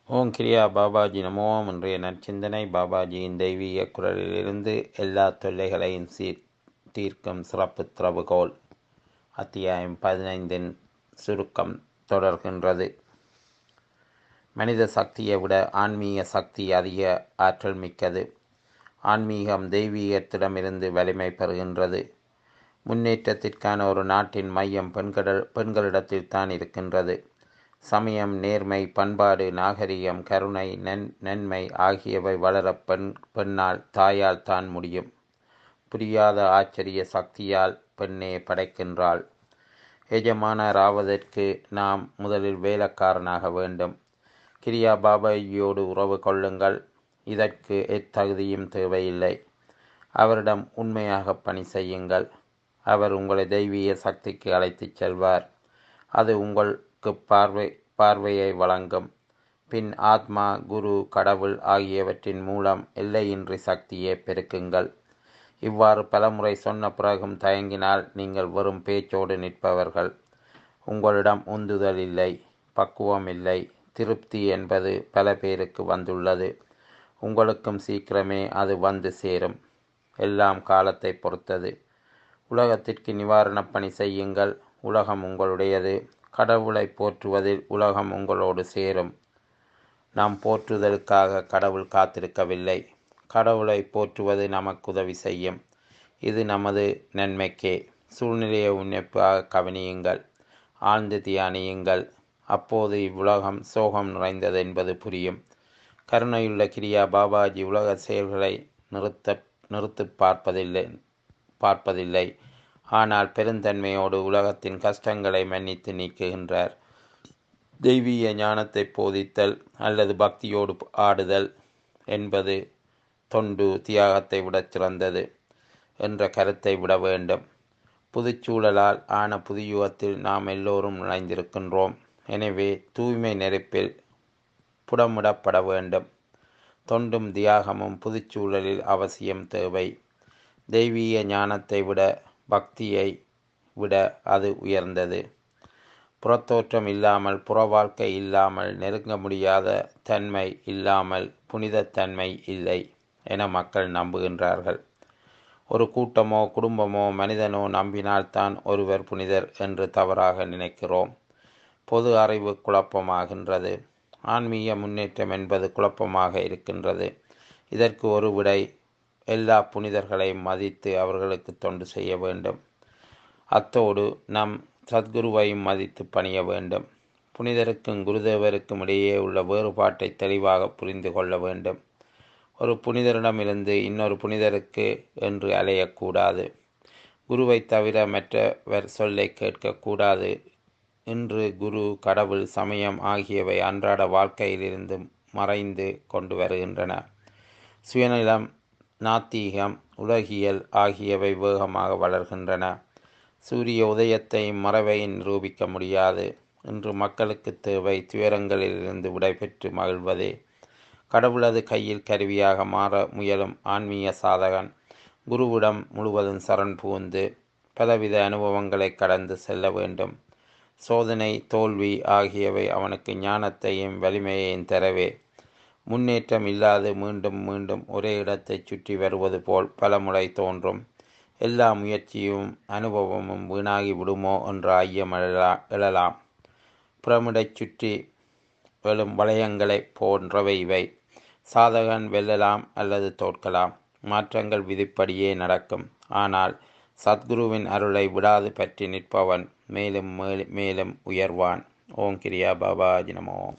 ஓம் கிரியா பாபாஜி நமோ இன்றைய நற்சிந்தனை பாபாஜியின் தெய்வீக குரலிலிருந்து எல்லா தொல்லைகளையும் சீர் தீர்க்கும் சிறப்பு திறவுகோல் அத்தியாயம் பதினைந்தின் சுருக்கம் தொடர்கின்றது மனித சக்தியை விட ஆன்மீக சக்தி அதிக ஆற்றல் மிக்கது ஆன்மீகம் தெய்வீகத்திடமிருந்து வலிமை பெறுகின்றது முன்னேற்றத்திற்கான ஒரு நாட்டின் மையம் பெண்களிட பெண்களிடத்தில் தான் இருக்கின்றது சமயம் நேர்மை பண்பாடு நாகரிகம் கருணை நன் நன்மை ஆகியவை வளர பெண் பெண்ணால் தாயால் தான் முடியும் புரியாத ஆச்சரிய சக்தியால் பெண்ணே படைக்கின்றாள் எஜமானராவதற்கு நாம் முதலில் வேலைக்காரனாக வேண்டும் கிரியா பாபாஜியோடு உறவு கொள்ளுங்கள் இதற்கு எத்தகுதியும் தேவையில்லை அவரிடம் உண்மையாக பணி செய்யுங்கள் அவர் உங்களை தெய்வீக சக்திக்கு அழைத்துச் செல்வார் அது உங்களுக்கு பார்வை பார்வையை வழங்கும் பின் ஆத்மா குரு கடவுள் ஆகியவற்றின் மூலம் எல்லையின்றி சக்தியை பெருக்குங்கள் இவ்வாறு பலமுறை சொன்ன பிறகும் தயங்கினால் நீங்கள் வெறும் பேச்சோடு நிற்பவர்கள் உங்களிடம் உந்துதல் இல்லை பக்குவம் இல்லை திருப்தி என்பது பல பேருக்கு வந்துள்ளது உங்களுக்கும் சீக்கிரமே அது வந்து சேரும் எல்லாம் காலத்தை பொறுத்தது உலகத்திற்கு நிவாரணப் பணி செய்யுங்கள் உலகம் உங்களுடையது கடவுளை போற்றுவதில் உலகம் உங்களோடு சேரும் நாம் போற்றுதலுக்காக கடவுள் காத்திருக்கவில்லை கடவுளை போற்றுவது நமக்கு உதவி செய்யும் இது நமது நன்மைக்கே சூழ்நிலையை உன்னிப்பாக கவனியுங்கள் ஆழ்ந்து தியானியுங்கள் அப்போது இவ்வுலகம் சோகம் நிறைந்தது என்பது புரியும் கருணையுள்ள கிரியா பாபாஜி உலக செயல்களை நிறுத்த நிறுத்து பார்ப்பதில்லை பார்ப்பதில்லை ஆனால் பெருந்தன்மையோடு உலகத்தின் கஷ்டங்களை மன்னித்து நீக்குகின்றார் தெய்வீக ஞானத்தை போதித்தல் அல்லது பக்தியோடு ஆடுதல் என்பது தொண்டு தியாகத்தை விடச் சிறந்தது என்ற கருத்தை விட வேண்டும் புதுச்சூழலால் ஆன புதியுகத்தில் நாம் எல்லோரும் நுழைந்திருக்கின்றோம் எனவே தூய்மை நெருப்பில் புடமிடப்பட வேண்டும் தொண்டும் தியாகமும் புதுச்சூழலில் அவசியம் தேவை தெய்வீக ஞானத்தை விட பக்தியை விட அது உயர்ந்தது புறத்தோற்றம் இல்லாமல் புற வாழ்க்கை இல்லாமல் நெருங்க முடியாத தன்மை இல்லாமல் புனிதத்தன்மை இல்லை என மக்கள் நம்புகின்றார்கள் ஒரு கூட்டமோ குடும்பமோ மனிதனோ நம்பினால்தான் ஒருவர் புனிதர் என்று தவறாக நினைக்கிறோம் பொது அறிவு குழப்பமாகின்றது ஆன்மீக முன்னேற்றம் என்பது குழப்பமாக இருக்கின்றது இதற்கு ஒரு விடை எல்லா புனிதர்களையும் மதித்து அவர்களுக்கு தொண்டு செய்ய வேண்டும் அத்தோடு நம் சத்குருவையும் மதித்து பணிய வேண்டும் புனிதருக்கும் குருதேவருக்கும் இடையே உள்ள வேறுபாட்டை தெளிவாக புரிந்து கொள்ள வேண்டும் ஒரு புனிதரிடமிருந்து இன்னொரு புனிதருக்கு என்று அலையக்கூடாது குருவை தவிர மற்றவர் சொல்லை கேட்கக்கூடாது இன்று குரு கடவுள் சமயம் ஆகியவை அன்றாட வாழ்க்கையிலிருந்து மறைந்து கொண்டு வருகின்றன சுயநலம் நாத்தீகம் உலகியல் ஆகியவை வேகமாக வளர்கின்றன சூரிய உதயத்தை மறைவை நிரூபிக்க முடியாது இன்று மக்களுக்கு தேவை துயரங்களிலிருந்து விடைபெற்று மகிழ்வதே கடவுளது கையில் கருவியாக மாற முயலும் ஆன்மீக சாதகன் குருவிடம் முழுவதும் சரண் புகுந்து பலவித அனுபவங்களை கடந்து செல்ல வேண்டும் சோதனை தோல்வி ஆகியவை அவனுக்கு ஞானத்தையும் வலிமையையும் தரவே முன்னேற்றம் இல்லாது மீண்டும் மீண்டும் ஒரே இடத்தை சுற்றி வருவது போல் பலமுறை தோன்றும் எல்லா முயற்சியும் அனுபவமும் வீணாகி விடுமோ என்ற ஐயம் எழலா எழலாம் பிரமிடைச் சுற்றி எழும் வளையங்களை போன்றவை இவை சாதகன் வெல்லலாம் அல்லது தோற்கலாம் மாற்றங்கள் விதிப்படியே நடக்கும் ஆனால் சத்குருவின் அருளை விடாது பற்றி நிற்பவன் மேலும் மேலும் உயர்வான் ஓம் கிரியா பாபாஜி நமோ